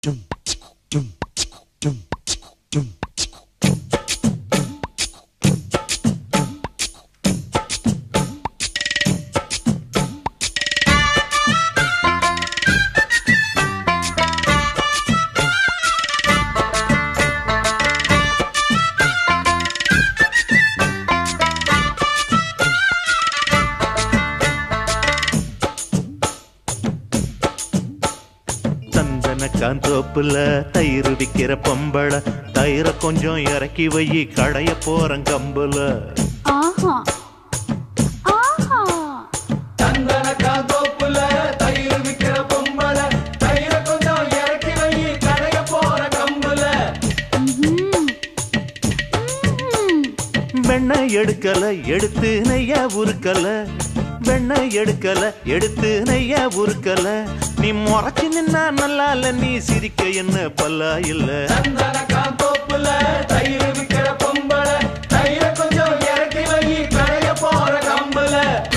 சந்தன காந்தோப்புல தயிர் விக்கிற பொம்பள தயிர கொஞ்சம் இறக்கி வை கடைய போறேன் கம்புல ஆஹா ஆஹா சந்தனக்கா தோப்புல தயிர் விக்கிற பொம்பள தயிர கொஞ்சம் இறக்கி வை கடைய போற கம்புல ம்ஹும். ம். வெண்ணெய் எடுக்கல எடுத்து நெய்ய உருக்கல வெண்ணெய் எடுக்கல எடுத்து நெய்ய உருக்கல நீ முறைச்சு நின்னா நல்லா இல்ல நீ சிரிக்க என்ன பல்லா இல்ல சந்தனக்கா தோப்புல தயிர் விக்கிற பொம்பள தயிர கொஞ்சம் இறக்கி வை கடைய போற கம்புல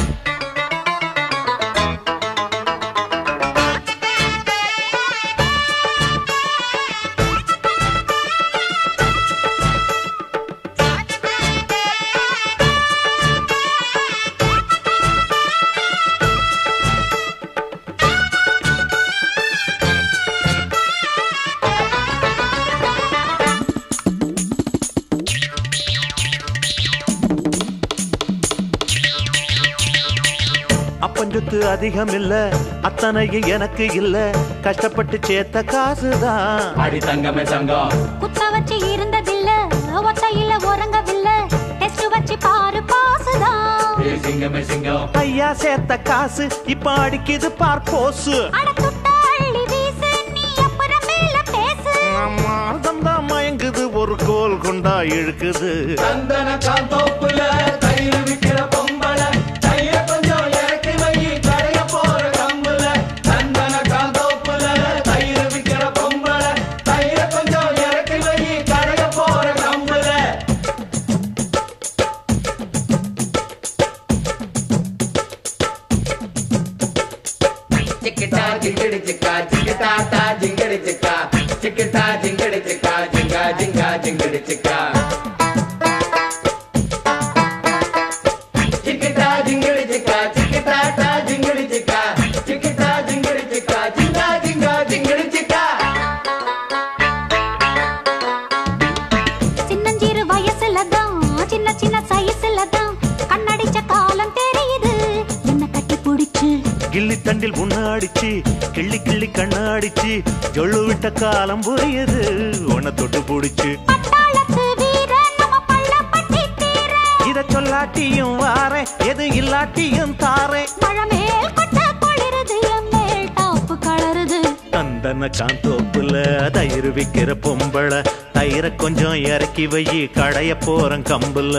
அப்பஞ்சொத்து அதிகம் இல்ல அத்தனையும் எனக்கு இல்ல கஷ்டப்பட்டு சேர்த்த காசுதான் அடி தங்கமே தங்கம் குத்த வச்சு இருந்ததில்ல ஒத்தையில உறங்கவில்ல டெஸ்ட் வச்சு பாரு பாசுதான் ஏ சிங்கமே சிங்கம் ஐயா சேர்த்த காசு இப்ப அடிக்குது பார் போசு அட துட்ட அள்ளி வீசு நீ அப்புறம் மேல பேசு தான் மயங்குது ஒரு கோல் கொண்டா இழுக்குது சந்தனக்கா தோப்புல தயிர் விக்கிற பொம்பள தயிர கொஞ்சம் இறக்கி வை கடைய போற கம்புல சந்தனக்கா தோப்புல தயிர் விக்கிற பொம்பள தயிர கொஞ்சம் இறக்கி வை கடைய போற கம்புல చిక్కిటా జింగిడి చిక్క చిక్కిటా టా జింగిడి చిక్క చిక్కిటా జింగిడి చిక్క జింగా జింగా జింగిడి చిక్క చిక్కిటా జింగిడి చిక్క చిక్కిటా టా జింగిడి చిక్క చిక్కిటా జింగిడి చిక్క జింగా జింగా జింగిడి చిక్క சின்னஞ்சிறு வயசுல தான் சின்ன சின்ன சைஸ்ல தான் கண்ணடிச்ச காலம் தெரியுது என்ன கட்டி பிடிச்சு கிள்ளி தண்டில் முன்னாடிச்சு கிள்ளி கிள்ளி கண்ணாடிச்சு ஜொள்ளு விட்ட காலம் புரியுது உன்னை தொட்டு பிடிச்சு பட்டாளத்து வீரன் நம்ம பள்ளப்பட்டி தீர இத சொல்லாட்டியும் வாரேன் எது இல்லாட்டியும் தாரேன் மழை மேல் கொட்ட குளிருது என் மேல் டாப்பு கலருது தந்தன காந்தோப்புல தயிர் விக்கிற பொம்பள தயிர கொஞ்சம் இறக்கி வை கடைய போறேன் கம்புல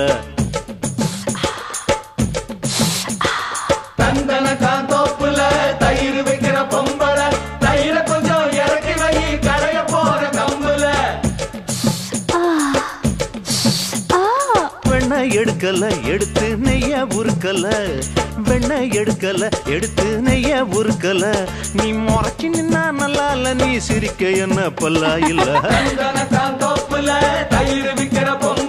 சந்தனக்கா தோப்புல தயிர் விக்கிற பொம்பள தயிர கொஞ்சம் இறக்கி வை கடைய போற கம்புல ஆ ஆ வெண்ணெய் எடுக்கல எடுத்து நெய்ய உருக்கல வெண்ணெய் எடுக்கல எடுத்து நெய்ய உருக்கல நீ முறைச்சு நின்னா நல்லா இல்ல நீ சிரிக்க என்ன பல்லா இல்ல சந்தனக்கா தோப்புல தயிர் விக்கிற பொம்பள